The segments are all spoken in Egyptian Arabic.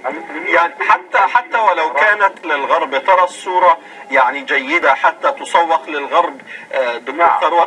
المسلمين يعني حتى حتى ولو كانت للغرب ترى الصورة يعني جيدة حتى تسوق للغرب آه، دكتور نعم. ثروت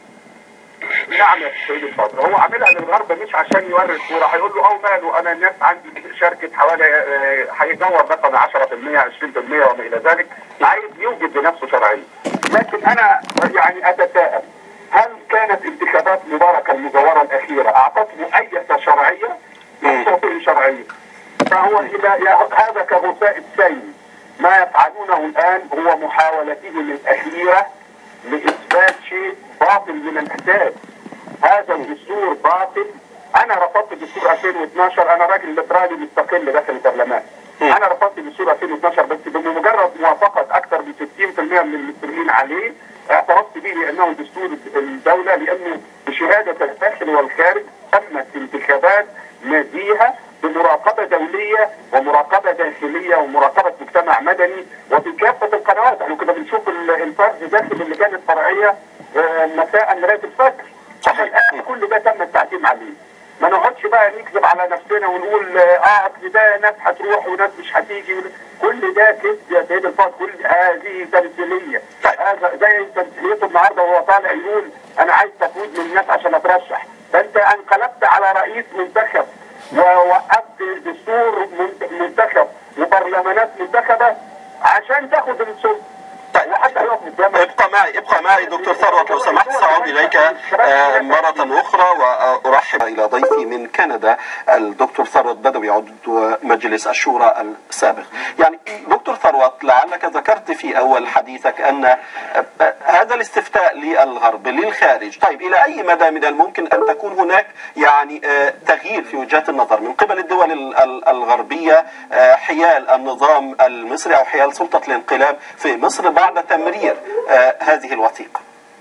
نعم يا سيدي الفاضل هو عاملها للغرب مش عشان يوري الصوره هيقول له اه ماله انا الناس عندي شركه حوالي آه، هيدور مثلا 10% 20% وما الى ذلك عايز يوجد لنفسه شرعيه لكن انا يعني اتساءل هل كانت انتخابات مبارك المزوره الاخيره اعطته اي شرعيه؟ لم تعطيه شرعيه فهو إذا هذا كغثاء السيل ما يفعلونه الان هو محاولتهم الاخيره لاثبات شيء باطل من الاساس هذا الدستور باطل انا رفضت دستور 2012 انا راجل ليبرالي مستقل داخل البرلمان انا رفضت دستور 2012 بس بمجرد موافقه اكثر من 60% من المسلمين عليه اعترفت به لانه دستور الدوله لانه بشهاده الداخل والخارج تمت انتخابات نزيهه بمراقبه دوليه ومراقبه داخليه ومراقبه مجتمع مدني وبكافه القنوات احنا كنا بنشوف ال- الفرد داخل اللجان الفرعيه آه، مساء لغايه الفجر الآن كل ده تم التعتيم عليه ما نقعدش بقى نكذب على نفسنا ونقول اه اصل ده ناس هتروح وناس مش هتيجي كل ده كذب يا سيد الفاضل كل هذه تمثيليه هذا زي تمثيليته النهارده وهو طالع يقول انا عايز تفويض من الناس عشان اترشح ده انت انقلبت على رئيس منتخب ووقفت دستور منت- منتخب وبرلمانات منتخبه عشان تاخد السلطه طيب. وحتى يقف قدامك ابقى معي ابقى معي دكتور ثروت لو سمحت سأعود إليك آه، مرة أخرى وأرحب إلى ضيفي من كندا الدكتور ثروت بدوي عضو مجلس الشورى السابق يعني دكتور ثروت لعلك ذكرت في أول حديثك أن آه، آه، هذا الاستفتاء للغرب للخارج طيب إلى أي مدى من الممكن أن تكون هناك يعني آه، تغيير في وجهات النظر من قبل الدول ال- ال- الغربية آه، حيال النظام المصري أو حيال سلطة الانقلاب في مصر بعد تمرير آه، هذه الوثيقة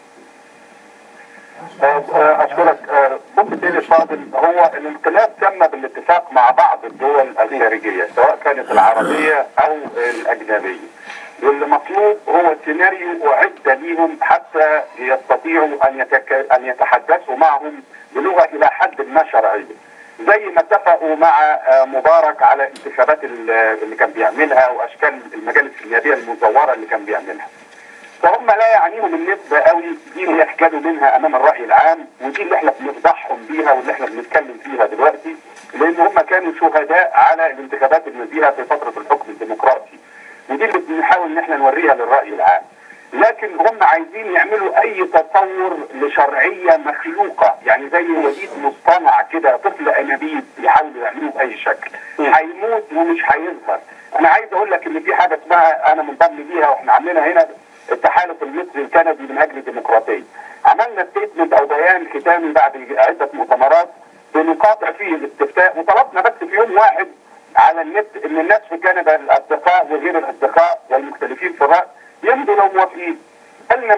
اشكرك آه، ممكن سيدي الفاضل هو الانقلاب تم بالاتفاق مع بعض الدول الخارجيه سواء كانت العربيه او الاجنبيه واللي مطلوب هو سيناريو اعد ليهم حتى يستطيعوا ان يتك... ان يتحدثوا معهم بلغه الى حد ما شرعيه زي ما اتفقوا مع آه، مبارك على انتخابات ال- اللي كان بيعملها واشكال المجالس النيابيه المزوره اللي كان بيعملها فهم لا يعنيهم النسبة قوي دي اللي يحكدوا منها امام الرأي العام ودي اللي احنا بنفضحهم بيها واللي احنا بنتكلم فيها دلوقتي لان هم كانوا شهداء على الانتخابات النزيهة في فترة الحكم الديمقراطي ودي اللي بنحاول ان احنا نوريها للرأي العام لكن هم عايزين يعملوا اي تطور لشرعية مخلوقة يعني زي وليد مصطنع كده طفل انابيب يحاولوا يعملوه باي شكل هيموت ومش هيظهر انا عايز اقول لك ان في حاجة اسمها انا منضم ليها واحنا عاملينها هنا التحالف المصري الكندي من اجل الديمقراطيه. عملنا ستيتمنت او بيان ختامي بعد عده مؤتمرات بنقاطع فيه الاستفتاء وطلبنا بس في يوم واحد على النت ان الناس في كندا الاصدقاء وغير الاصدقاء والمختلفين في الراي يمضوا لو موافقين. قالنا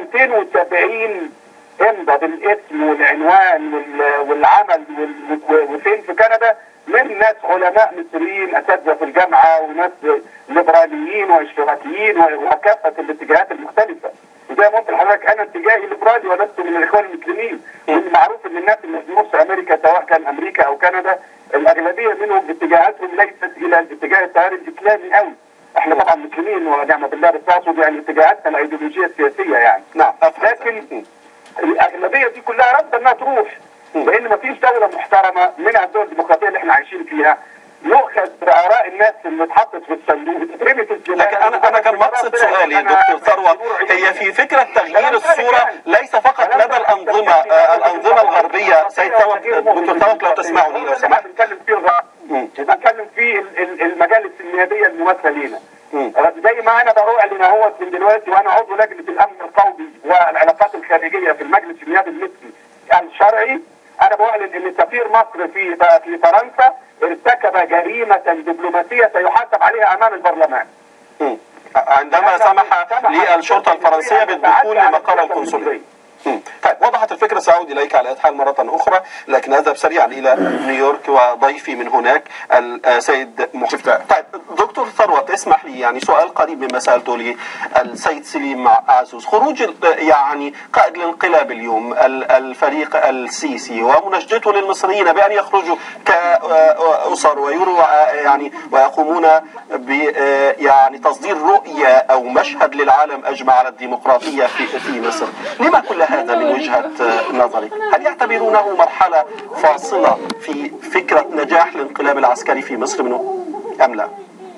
270 امضى بالاسم والعنوان وال- والعمل وال- وفين في كندا من ناس علماء مصريين اساتذه في الجامعه وناس ليبراليين واشتراكيين وكافه الاتجاهات المختلفه وزي ما قلت لحضرتك انا اتجاهي ليبرالي ولست من الاخوان المسلمين والمعروف ان الناس اللي في نص امريكا سواء كان امريكا او كندا الاغلبيه منهم اتجاهاتهم ليست الى الاتجاه التيار الاسلامي قوي احنا طبعا مسلمين ونعم بالله بس اقصد يعني اتجاهاتنا الايديولوجيه السياسيه يعني نعم أفهم. لكن الاغلبيه دي كلها رافضه انها تروح لان ما فيش دوله محترمه منها الدول الديمقراطيه اللي احنا عايشين فيها يؤخذ باراء الناس اللي اتحطت في الصندوق تترمي في الزباله لكن انا انا كان مقصد سؤالي دكتور ثروت هي في فكره تغيير الصوره ليس فقط لدى الانظمه آه، الانظمه الغربيه سيد ثروت دكتور ثروت لو تسمعني لو سمحت بنتكلم فيه الغرب مم. بنتكلم فيه ال- ال- المجالس النيابيه الممثله لينا مم. زي ما انا بأعلن اهوت من دلوقتي وانا عضو لجنه الامن القومي والعلاقات الخارجيه في المجلس النيابي المصري الشرعي انا بعلن ان سفير مصر في في فرنسا ارتكب جريمه دبلوماسيه سيحاسب عليها امام البرلمان. مم. عندما سمح للشرطه الفرنسيه بالدخول لمقر القنصليه طيب وضحت الفكره ساعود اليك على اية حال مره اخرى لكن اذهب سريعا الى نيويورك وضيفي من هناك السيد محمد طيب دكتور ثروت اسمح لي يعني سؤال قريب مما سالته للسيد سليم عزوز خروج يعني قائد الانقلاب اليوم الفريق السيسي ومناشدته للمصريين بان يخرجوا كاسر ويروا يعني ويقومون ب يعني تصدير رؤيه او مشهد للعالم اجمع على الديمقراطيه في في مصر لما كل هذا من وجهة نظرك هل يعتبرونه مرحلة فاصلة في فكرة نجاح الانقلاب العسكري في مصر منه أم لا؟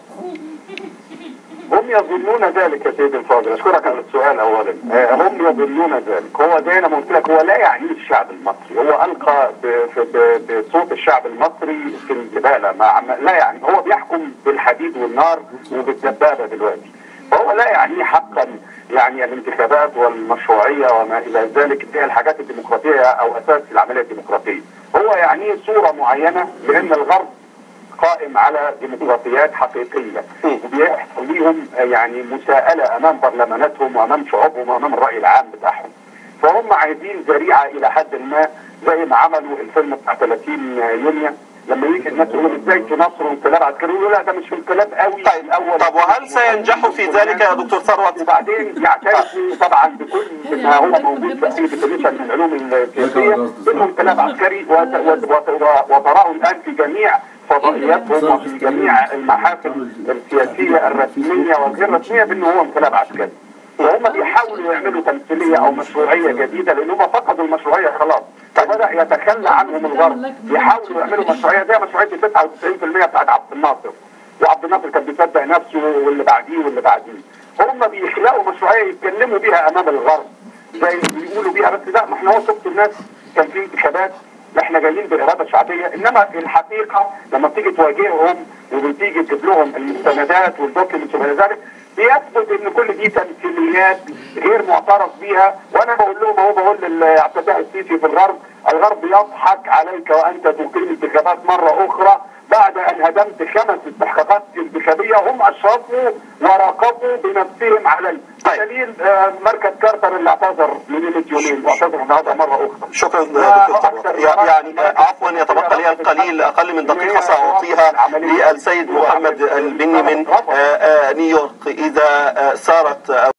هم يظنون ذلك يا سيدي الفاضل اشكرك على السؤال اولا هم يظنون ذلك هو زي ما قلت لك هو لا يعنيه الشعب المصري هو القى بصوت الشعب المصري في الزباله مع لا يعني هو بيحكم بالحديد والنار وبالدبابه دلوقتي فهو لا يعنيه حقا يعني الانتخابات والمشروعيه وما الى ذلك دي الحاجات الديمقراطيه او اساس العمليه الديمقراطيه هو يعنيه صوره معينه لان الغرب قائم على ديمقراطيات حقيقيه وبيحصل ليهم يعني مساءله امام برلماناتهم وامام شعوبهم وامام الراي العام بتاعهم فهم عايزين ذريعه الى حد ما زي ما عملوا الفيلم بتاع 30 يونيو لما يجي الناس يقولوا ازاي تنصروا انقلاب عسكري يقولوا لا ده مش انقلاب قوي طيب الاول طب وهل سينجحوا في ذلك يا دكتور ثروت؟ وبعدين يعترفوا طبعا بكل ما هو موجود في اي ديفينيشن من العلوم السياسيه انه انقلاب عسكري وتراه الان في جميع فضائياتهم وفي جميع المحافل السياسيه الرسميه والغير رسميه بانه هو انقلاب عسكري. وهم بيحاولوا يعملوا تمثيليه او مشروعيه جديده لان هم فقدوا المشروعيه خلاص فبدا يتخلى عنهم الغرب يحاولوا يعملوا مشروعيه زي مشروعيه 99% بتاعت عبد الناصر وعبد الناصر كان بيصدق نفسه واللي بعديه واللي بعديه هم بيخلقوا مشروعيه يتكلموا بيها امام الغرب زي بيقولوا بيها بس لا ما احنا هو شفتوا الناس كان في انتخابات احنا جايين باراده شعبيه انما الحقيقه لما بتيجي تواجههم وبتيجي تجيب لهم المستندات والدوكيومنتس وما ذلك بيثبت ان كل دي تمثيليات غير معترف بيها وانا بقول لهم اهو بقول لعبد الفتاح السيسي في الغرب الغرب يضحك عليك وانت تقيم انتخابات مره اخرى بعد ان هدمت خمس استحقاقات انتخابيه هم اشرفوا وراقبوا بنفسهم عليه طيب. دليل آه مركز كارتر اللي اعتذر من يومين واعتذر النهارده مره اخرى شكرا دكتور ثروت يعني عفوا يتبقى لي القليل اقل من دقيقه ساعطيها للسيد محمد البني من نيويورك اذا سارت